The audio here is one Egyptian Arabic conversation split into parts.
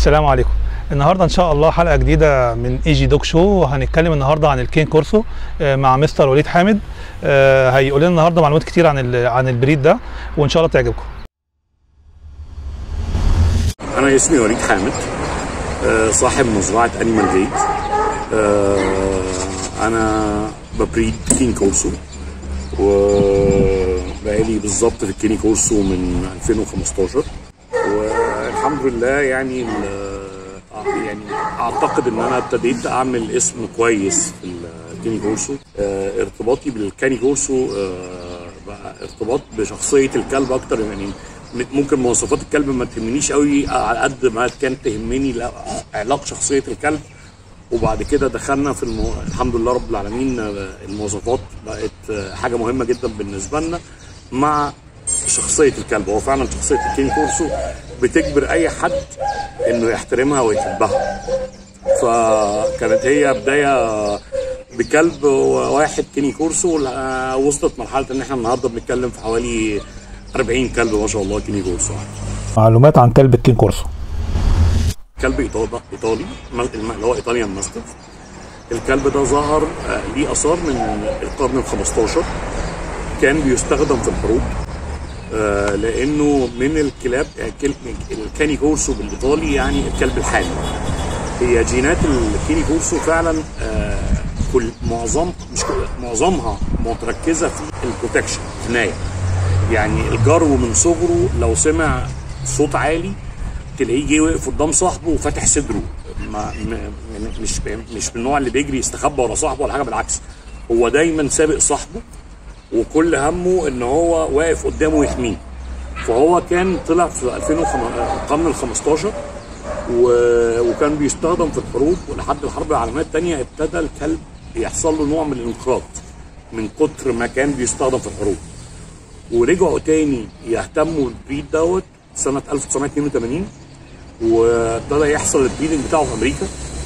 السلام عليكم النهارده ان شاء الله حلقه جديده من اي جي دوك شو هنتكلم النهارده عن الكين كورسو آه، مع مستر وليد حامد آه، هيقول لنا النهارده معلومات كتير عن ال- عن البريد ده وان شاء الله تعجبكم أنا اسمي وليد حامد آه، صاحب مزرعة أنيمال جيت أنا ببريد كين كورسو وبقالي بالظبط في الكيني كورسو من 2015 والحمد لله يعني ال- يعني اعتقد ان انا ابتديت اعمل اسم كويس في الكيني كورسو آه، ارتباطي بالكاني كورسو آه، بقى ارتباط بشخصيه الكلب اكتر يعني م- ممكن مواصفات الكلب ما تهمنيش قوي على قد ما كانت تهمني لا- علاقه شخصيه الكلب وبعد كده دخلنا في المو... الحمد لله رب العالمين آه، المواصفات بقت آه، حاجه مهمه جدا بالنسبه لنا مع شخصيه الكلب هو فعلا شخصيه الكين كورسو بتجبر اي حد انه يحترمها ويحبها فكانت هي بدايه بكلب واحد كيني كورسو آه، وصلت مرحله ان احنا النهارده بنتكلم في حوالي 40 كلب ما شاء الله كيني كورسو معلومات عن كلب الكين كورسو كلب ايطالي ايطالي الم- اللي هو ايطاليان ماستف الكلب ده ظهر آه، ليه اثار من القرن ال 15 كان بيستخدم في الحروب آه، لانه من الكلاب آه، كل- الكاني كورسو بالايطالي يعني الكلب الحامي هي جينات الكيني كورسو فعلا آه، كل معظم مش كل معظمها متركزه في البروتكشن حمايه يعني الجرو من صغره لو سمع صوت عالي تلاقيه جه واقف قدام صاحبه وفاتح صدره ما م- م- مش مش من النوع اللي بيجري يستخبى ورا صاحبه ولا حاجه بالعكس هو دايما سابق صاحبه وكل همه ان هو واقف قدامه يحميه فهو كان طلع في 2005 القرن ال 15 و- وكان بيستخدم في الحروب ولحد الحرب العالميه الثانيه ابتدى الكلب يحصل له نوع من الانقراض من كتر ما كان بيستخدم في الحروب ورجعوا تاني يهتموا بالبريد دوت سنه 1982 وابتدى يحصل البريدنج بتاعه في امريكا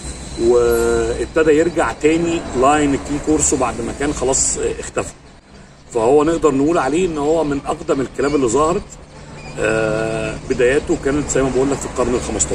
وابتدى يرجع تاني لاين الكين كورسو بعد ما كان خلاص اختفى فهو نقدر نقول عليه ان هو من اقدم الكلاب اللي ظهرت آه، بداياته كانت زي ما بقول لك في القرن ال 15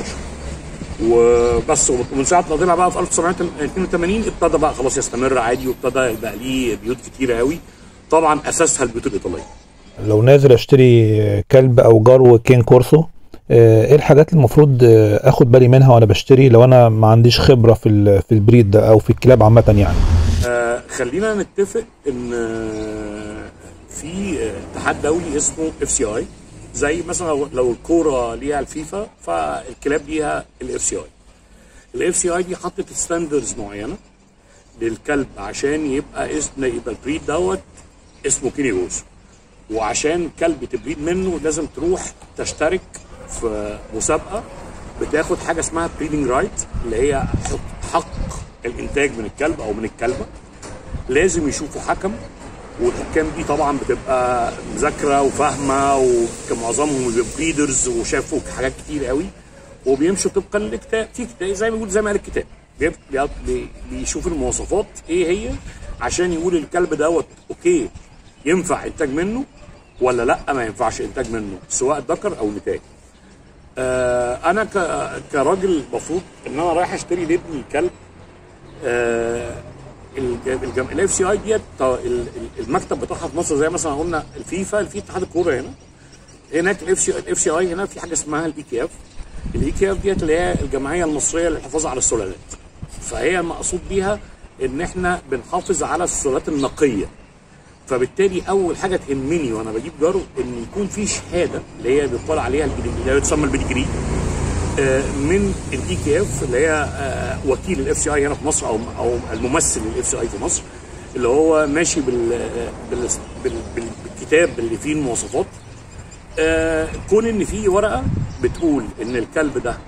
وبس ومن ساعه ما طلع بقى في 1982 ابتدى بقى خلاص يستمر عادي وابتدى يبقى ليه بيوت كتيره قوي طبعا اساسها البيوت الايطاليه لو نازل اشتري كلب او جرو كين كورسو آه، ايه الحاجات اللي المفروض آه، اخد بالي منها وانا بشتري لو انا ما عنديش خبره في ال- في البريد ده او في الكلاب عامه يعني آه، خلينا نتفق ان آه، في آه، اتحاد دولي اسمه اف سي اي زي مثلا لو- لو الكوره ليها الفيفا فالكلاب ليها الاف سي اي الاف سي اي دي حطت ستاندرز معينه للكلب عشان يبقى اسم يبقى البريد دوت اسمه كيني روز وعشان كلب تبريد منه لازم تروح تشترك في مسابقه بتاخد حاجه اسمها بريدنج رايت اللي هي حق الانتاج من الكلب او من الكلبه لازم يشوفوا حكم والحكام دي طبعا بتبقى مذاكره وفاهمه ومعظمهم بيبقوا بريدرز وشافوا حاجات كتير قوي وبيمشوا طبقا للكتاب في كتاب زي ما بيقول زي ما قال الكتاب بيب- بيب- بي- بيشوف المواصفات ايه هي عشان يقول الكلب دوت اوكي ينفع انتاج منه ولا لا ما ينفعش انتاج منه سواء ذكر او نتاج آه انا ك- كراجل المفروض ان انا رايح اشتري لابني كلب الاف سي اي ديت ط- ال- ال- المكتب بتاعها في مصر زي مثلا قلنا الفيفا في اتحاد الكوره هنا هناك الاف سي الاف سي اي هنا في حاجه اسمها الاي كي اف الاي كي اف ديت اللي هي الجمعيه المصريه للحفاظ على السلالات فهي المقصود بيها ان احنا بنحافظ على السلالات النقيه فبالتالي اول حاجه تهمني وانا بجيب جرو ان يكون في شهاده اللي هي بيقال عليها البيدجري اللي هي بتسمى البيدجري آه، من الاي كي اف اللي هي آه، وكيل الاف سي اي هنا في مصر او او الممثل للاف سي اي في مصر اللي هو ماشي بال بال بال بال- بالكتاب اللي فيه المواصفات آه، كون ان في ورقه بتقول ان الكلب ده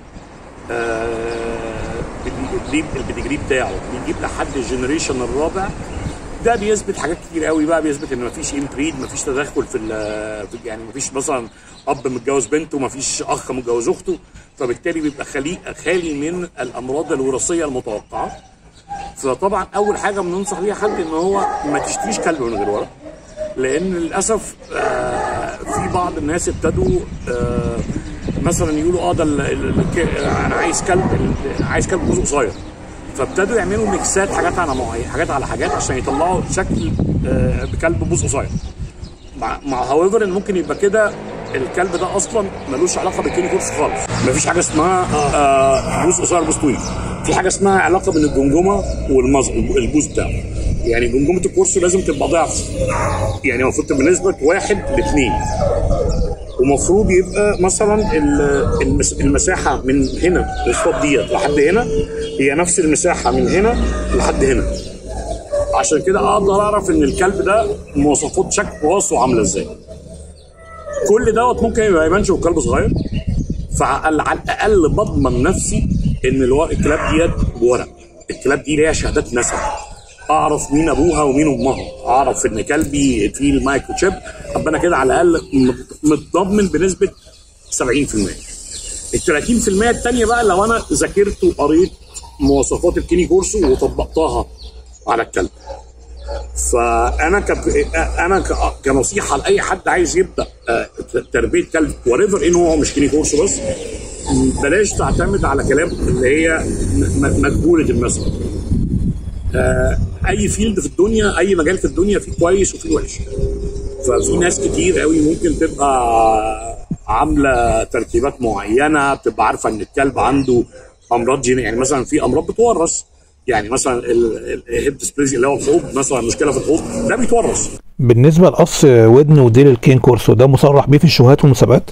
آه، بيجيب البيدجري بتاعه بيجيب لحد الجنريشن الرابع ده بيثبت حاجات كتير قوي بقى بيثبت ان مفيش امبريد مفيش تدخل في ال- في- يعني مفيش مثلا اب متجوز بنته مفيش اخ متجوز اخته فبالتالي بيبقى خالي خالي من الامراض الوراثيه المتوقعه فطبعا اول حاجه بننصح بيها حد ان هو ما تشتريش كلب من غير ورق لان للاسف آه، في بعض الناس ابتدوا آه، مثلا يقولوا اه ده ال- ال- الك- انا عايز كلب ال- عايز كلب جزء قصير فابتدوا يعملوا ميكسات حاجات على معين حاجات على حاجات عشان يطلعوا شكل آه، بكلب بوز قصير مع مع هاويفر ان ممكن يبقى كده الكلب ده اصلا ملوش علاقه بالكيني كورس خالص مفيش حاجه اسمها آه بوز قصير بوز طويل في حاجه اسمها علاقه بين الجمجمه والمز البوز بتاعه يعني جمجمه الكورس لازم تبقى ضعف يعني المفروض تبقى نسبه واحد لاثنين ومفروض يبقى مثلا ال- المس- المساحه من هنا الصوت ديت لحد هنا هي نفس المساحه من هنا لحد هنا عشان كده اقدر اعرف ان الكلب ده مواصفات شكل راسه عامله ازاي كل دوت ممكن يبقى يبانش الكلب صغير فعلى على الاقل بضمن نفسي ان الو- الكلاب ديت بورق الكلاب دي ليها شهادات نسب اعرف مين ابوها ومين امها اعرف ان كلبي فيه المايكرو تشيب ابقى انا كده على الاقل مت- متضمن بنسبه 70% ال 30% الثانيه بقى لو انا ذاكرت وقريت مواصفات الكيني كورسو وطبقتها على الكلب فانا ك... انا ك... كنصيحه لاي حد عايز يبدا آه، تربيه كلب وريفر ان هو مش كيني كورسو بس بلاش تعتمد على كلام اللي هي م- م- مجهوله المثل آه، اي فيلد في الدنيا اي مجال في الدنيا فيه كويس وفيه وحش ففي ناس كتير قوي ممكن تبقى عامله ترتيبات معينه بتبقى عارفه ان الكلب عنده امراض جينيه يعني مثلا في امراض بتورث يعني مثلا الهيب ديسبليزيا اللي هو الحوض مثلا مشكله في الحوض ده بيتورث بالنسبه لقص ودن وديل الكين كورسو ده مصرح بيه في الشهات والمسابقات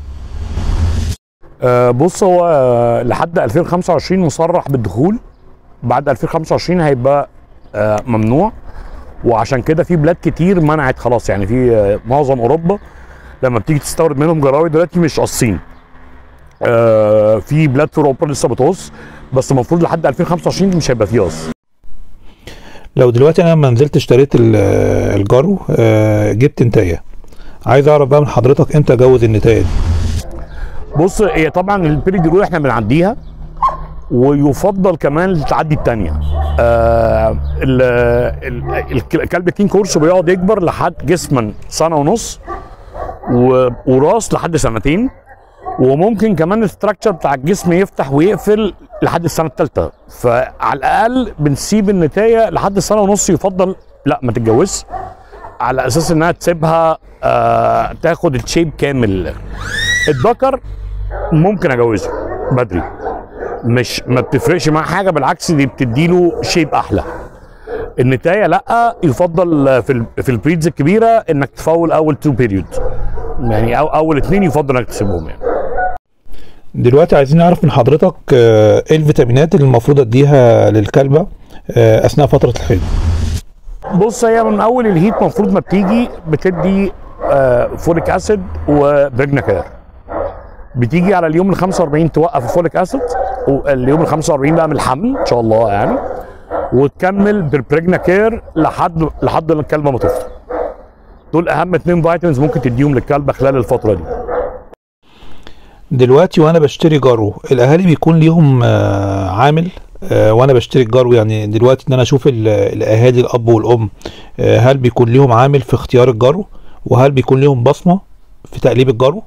آه، بص هو آه، لحد 2025 مصرح بالدخول بعد 2025 هيبقى آه، ممنوع وعشان كده في بلاد كتير منعت خلاص يعني في آه، معظم اوروبا لما بتيجي تستورد منهم جراوي دلوقتي مش قاصين آه، في بلاد في اوروبا لسه بتقص بس المفروض لحد 2025 مش هيبقى فيه قص لو دلوقتي انا لما نزلت اشتريت ال- الجارو آه، جبت نتايه عايز اعرف بقى من حضرتك امتى اجوز النتايه دي بص هي طبعا البيريد الاولى احنا بنعديها ويفضل كمان تعدي الثانيه آه ال- ال- الكلب كين كورس بيقعد يكبر لحد جسما سنه ونص و- وراس لحد سنتين وممكن كمان الاستراكشر بتاع الجسم يفتح ويقفل لحد السنه الثالثه فعلى الاقل بنسيب النتايه لحد سنه ونص يفضل لا ما تتجوزش على اساس انها تسيبها آه تاخد الشيب كامل الذكر ممكن اجوزه بدري مش ما بتفرقش معاه حاجه بالعكس دي بتديله شيب احلى النتايه لا يفضل في ال في البريدز الكبيره انك تفول اول تو بيريود يعني أو اول اتنين يفضل انك تسيبهم يعني دلوقتي عايزين نعرف من حضرتك آه، ايه الفيتامينات اللي المفروض اديها للكلبه آه، اثناء فتره الحيض بص هي من اول الهيت المفروض ما بتيجي بتدي آه فوليك اسيد وبريجناكير بتيجي على اليوم ال 45 توقف الفوليك اسيد واليوم ال 45 بقى من الحمل ان شاء الله يعني وتكمل بالبريجناكير لحد لحد ما الكلبه ما تفطر دول اهم اتنين فيتامينز ممكن تديهم للكلبه خلال الفتره دي دلوقتي وانا بشتري جارو الاهالي بيكون ليهم آه، عامل آه، وانا بشتري الجارو يعني دلوقتي ان انا اشوف ال- الاهالي الاب والام آه، هل بيكون ليهم عامل في اختيار الجارو وهل بيكون ليهم بصمه في تقليب الجارو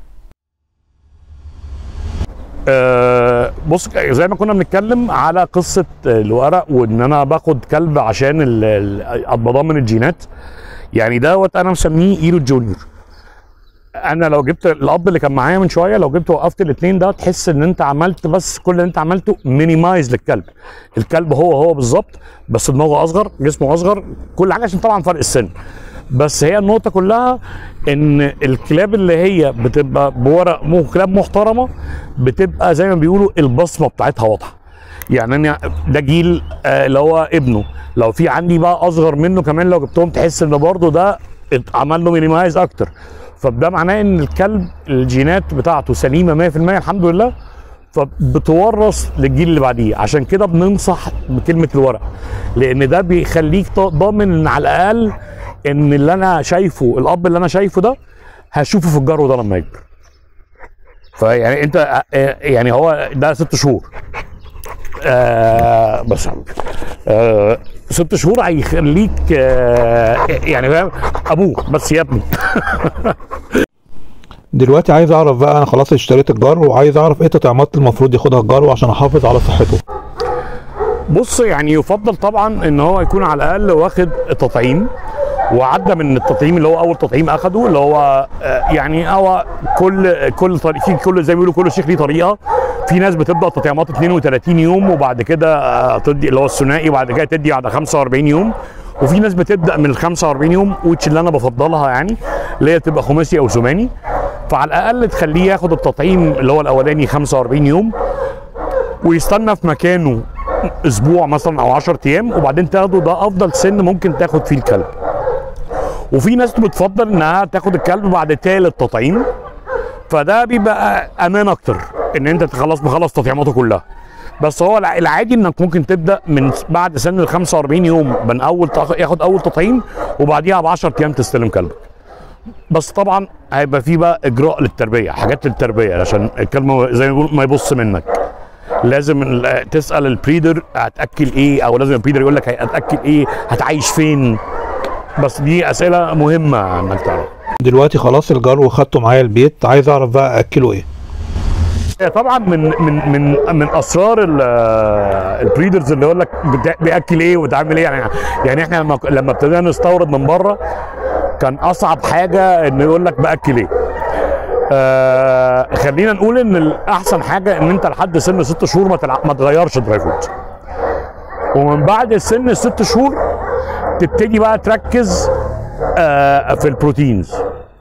آه، بص زي ما كنا بنتكلم على قصه الورق وان انا باخد كلب عشان ال- ال- اتضمن الجينات يعني دوت انا مسميه ايرو جونيور انا لو جبت الاب اللي كان معايا من شويه لو جبت وقفت الاثنين ده تحس ان انت عملت بس كل اللي انت عملته مينيمايز للكلب الكلب هو هو بالظبط بس دماغه اصغر جسمه اصغر كل حاجه عشان طبعا فرق السن بس هي النقطة كلها إن الكلاب اللي هي بتبقى بورق مو كلاب محترمة بتبقى زي ما بيقولوا البصمة بتاعتها واضحة. يعني أنا ده جيل آه، اللي هو ابنه لو في عندي بقى أصغر منه كمان لو جبتهم تحس إن برضه ده اتعمل له مينيمايز أكتر. فده معناه إن الكلب الجينات بتاعته سليمة 100% الحمد لله فبتورث للجيل اللي بعديه عشان كده بننصح بكلمه الورق لان ده بيخليك ط- ضامن ان على الاقل ان اللي انا شايفه الاب اللي انا شايفه ده هشوفه في الجرو ده لما يكبر فيعني انت آه، يعني هو ده ست شهور آه بس يا حبيبي. آه ست شهور هيخليك آه يعني فاهم ابوه بس يا ابني دلوقتي عايز اعرف بقى انا خلاص اشتريت الجار وعايز اعرف ايه التطعيمات المفروض ياخدها الجار عشان احافظ على صحته بص يعني يفضل طبعا ان هو يكون على الاقل واخد تطعيم وعدى من التطعيم اللي هو اول تطعيم اخده اللي هو آه، يعني هو كل كل طريق في كل زي ما بيقولوا كل شيخ ليه طريقه في ناس بتبدا تطعيمات 32 يوم وبعد كده آه، تدي اللي هو الثنائي وبعد كده تدي بعد 45 يوم وفي ناس بتبدا من ال 45 يوم وتش اللي انا بفضلها يعني اللي هي تبقى خماسي او ثماني فعلى الاقل تخليه ياخد التطعيم اللي هو الاولاني 45 يوم ويستنى في مكانه اسبوع مثلا او 10 ايام وبعدين تاخده ده افضل سن ممكن تاخد فيه الكلب وفي ناس بتفضل انها تاخد الكلب بعد تالت تطعيم فده بيبقى امان اكتر ان انت تخلص مخلص تطعيماته كلها بس هو الع- العادي انك ممكن تبدا من س- بعد سن ال 45 يوم من اول تاخ- ياخد اول تطعيم وبعديها ب 10 ايام تستلم كلبك بس طبعا هيبقى في بقى اجراء للتربيه حاجات للتربيه عشان الكلب ما- زي ما بيقول ما يبص منك لازم ال- تسال البريدر هتاكل ايه او لازم البريدر يقول لك هتاكل ايه هتعيش فين بس دي اسئله مهمه انك تعرف دلوقتي خلاص الجار وخدته معايا البيت عايز اعرف بقى اكله ايه هي طبعا من من من من اسرار ال- البريدرز اللي يقول لك بتا- بياكل ايه وبتعمل ايه يعني يعني احنا لما لما ابتدينا نستورد من بره كان اصعب حاجه انه يقول لك باكل ايه آه خلينا نقول ان الاحسن حاجه ان انت لحد سن ست شهور ما تلع... ما تغيرش دراي فود ومن بعد السن الست شهور تبتدي بقى تركز آه في البروتينز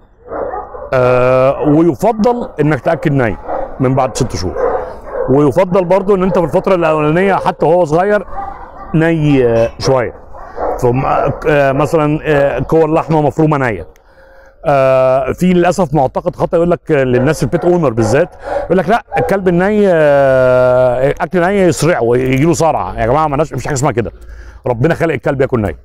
آه ويفضل انك تاكل ناي من بعد ست شهور ويفضل برضو ان انت في الفتره الاولانيه حتى وهو صغير ني آه، شويه ثم آه، مثلا آه، كور لحمه مفرومه نيه آه، في للاسف معتقد خطا يقول لك آه، للناس البيت اونر بالذات يقول لك لا الكلب الني آه، اكل ني يسرعه ويجي له صرع يا جماعه ما مفيش حاجه اسمها كده ربنا خلق الكلب ياكل ني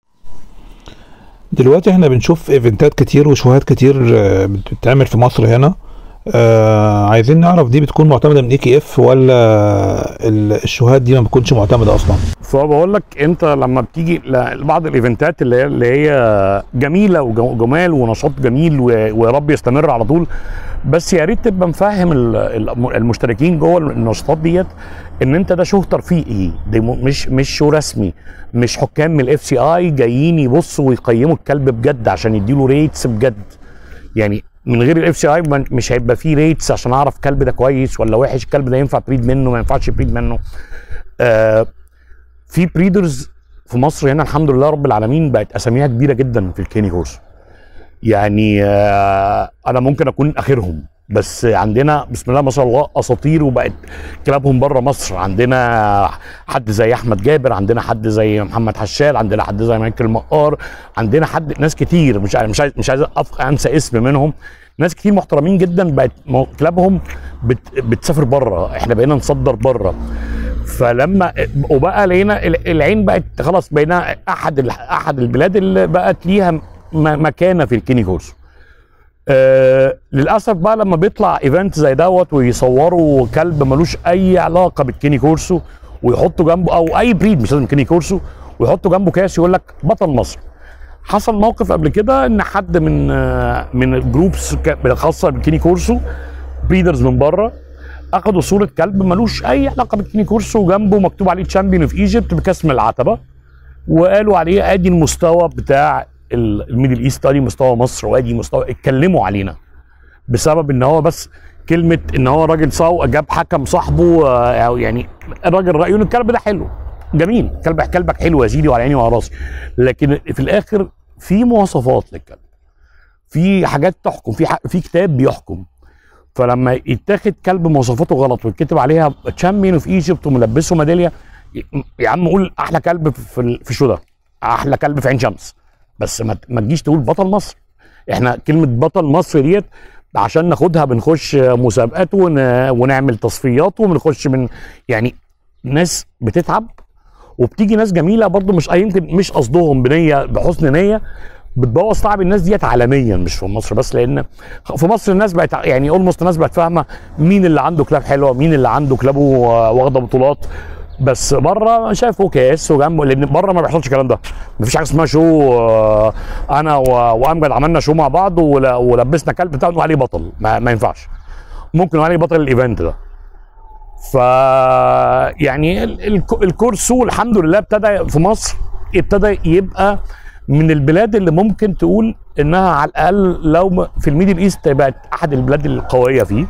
دلوقتي احنا بنشوف ايفنتات كتير وشوهات كتير آه، بتتعمل في مصر هنا آه عايزين نعرف دي بتكون معتمده من اي كي اف ولا ال- الشوهات دي ما بتكونش معتمده اصلا فبقول لك انت لما بتيجي لبعض الايفنتات اللي هي اللي هي جميله وجمال ونشاط جميل و- ويا رب يستمر على طول بس يا ريت تبقى مفهم ال- ال- المشتركين جوه النشاطات ديت ان انت ده شو ترفيهي ده م- مش مش شو رسمي مش حكام من الاف سي اي جايين يبصوا ويقيموا الكلب بجد عشان يديله ريتس بجد يعني من غير الاف سي اي مش هيبقى فيه ريتس عشان اعرف الكلب ده كويس ولا وحش الكلب ده ينفع بريد منه ما ينفعش بريد منه آه في بريدرز في مصر هنا الحمد لله رب العالمين بقت اساميها كبيره جدا في الكيني كورس يعني آه انا ممكن اكون اخرهم بس عندنا بسم الله ما شاء الله اساطير وبقت كلابهم بره مصر عندنا حد زي احمد جابر عندنا حد زي محمد حشال عندنا حد زي مايكل مقار عندنا حد ناس كتير مش عايز مش عايز مش عايز أف- انسى اسم منهم ناس كتير محترمين جدا بقت مو- كلابهم بت بتسافر بره احنا بقينا نصدر بره فلما وبقى لقينا ال- العين بقت خلاص بقينا احد ال- احد البلاد اللي بقت ليها م- مكانه في الكيني كورس آه للاسف بقى لما بيطلع ايفنت زي دوت ويصوروا كلب ملوش اي علاقه بالكيني كورسو ويحطوا جنبه او اي بريد مش لازم كيني كورسو ويحطوا جنبه كاس يقول لك بطل مصر حصل موقف قبل كده ان حد من آه، من الجروبس ك- الخاصه بالكيني كورسو بريدرز من بره اخدوا صوره كلب ملوش اي علاقه بالكيني كورسو وجنبه مكتوب عليه تشامبيون اوف ايجيبت بكسم العتبه وقالوا عليه ادي المستوى بتاع ال- الميدل ايست ادي مستوى مصر وادي مستوى اتكلموا علينا بسبب ان هو بس كلمه ان هو راجل صاو جاب حكم صاحبه آه، او يعني الراجل رايه ان الكلب ده حلو جميل كلب كلبك حلو يا سيدي وعلى عيني وعلى راسي لكن في الاخر في مواصفات للكلب في حاجات تحكم في ح- في كتاب بيحكم فلما يتاخد كلب مواصفاته غلط ويتكتب عليها تشامبيون اوف ايجيبت وملبسه ميداليه ي- يا عم قول احلى كلب في ال- في شو ده احلى كلب في عين شمس بس ما ما تجيش تقول بطل مصر احنا كلمه بطل مصر ديت عشان ناخدها بنخش مسابقات ون... ونعمل تصفيات وبنخش من يعني ناس بتتعب وبتيجي ناس جميله برضو مش يمكن مش قصدهم بنيه بحسن نيه بتبوظ تعب الناس ديت عالميا مش في مصر بس لان في مصر الناس بقت يعني اولموست الناس بقت فاهمه مين اللي عنده كلاب حلوه مين اللي عنده كلابه واخده بطولات بس بره شايفه كاس وجنبه لان بره ما بيحصلش الكلام ده مفيش حاجه اسمها شو آه، انا و- وامجد عملنا شو مع بعض ول- ولبسنا كلب بتاع نقول عليه بطل ما, ما ينفعش ممكن نقول عليه بطل الايفنت ده ف يعني ال- ال- الكورسو الحمد لله ابتدى في مصر ابتدى يبقى من البلاد اللي ممكن تقول انها على الاقل لو م- في الميدل ايست بقت احد البلاد القويه فيه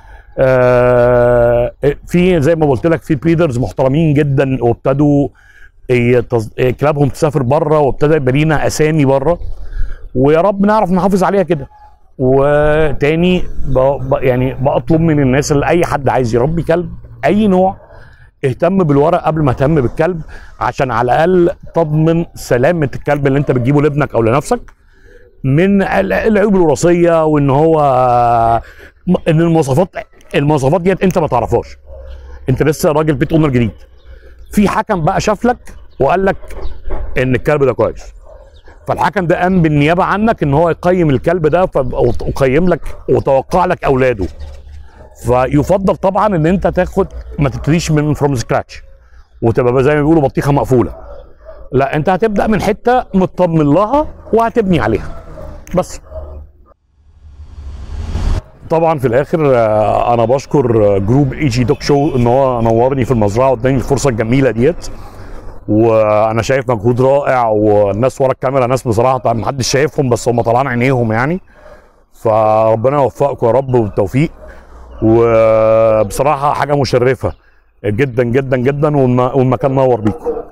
آه، في زي ما قلت لك في بريدرز محترمين جدا وابتدوا يتز- كلابهم تسافر بره وابتدى يبقى لينا اسامي بره ويا رب نعرف نحافظ عليها كده وتاني ب... ب... يعني بطلب من الناس اللي اي حد عايز يربي كلب اي نوع اهتم بالورق قبل ما تهتم بالكلب عشان على الاقل تضمن سلامه الكلب اللي انت بتجيبه لابنك او لنفسك من ال- العيوب الوراثيه وان هو ان المواصفات المواصفات ديت انت ما تعرفهاش انت لسه راجل بيت اونر جديد في حكم بقى شاف لك وقال لك ان الكلب ده كويس فالحكم ده قام بالنيابه عنك ان هو يقيم الكلب ده فب- ويقيم لك وتوقع لك اولاده فيفضل طبعا ان انت تاخد ما تبتديش من فروم سكراتش وتبقى زي ما بيقولوا بطيخه مقفوله لا انت هتبدا من حته مطمن لها وهتبني عليها بس طبعا في الاخر آه، انا بشكر آه، جروب اي جي دوك شو ان هو نورني في المزرعه واداني الفرصه الجميله ديت وانا شايف مجهود رائع والناس ورا الكاميرا ناس بصراحه طبعا محدش شايفهم بس هم طالعين عينيهم يعني فربنا يوفقكم يا رب بالتوفيق وبصراحه حاجه مشرفه جدا جدا جدا والم- والمكان نور بيكم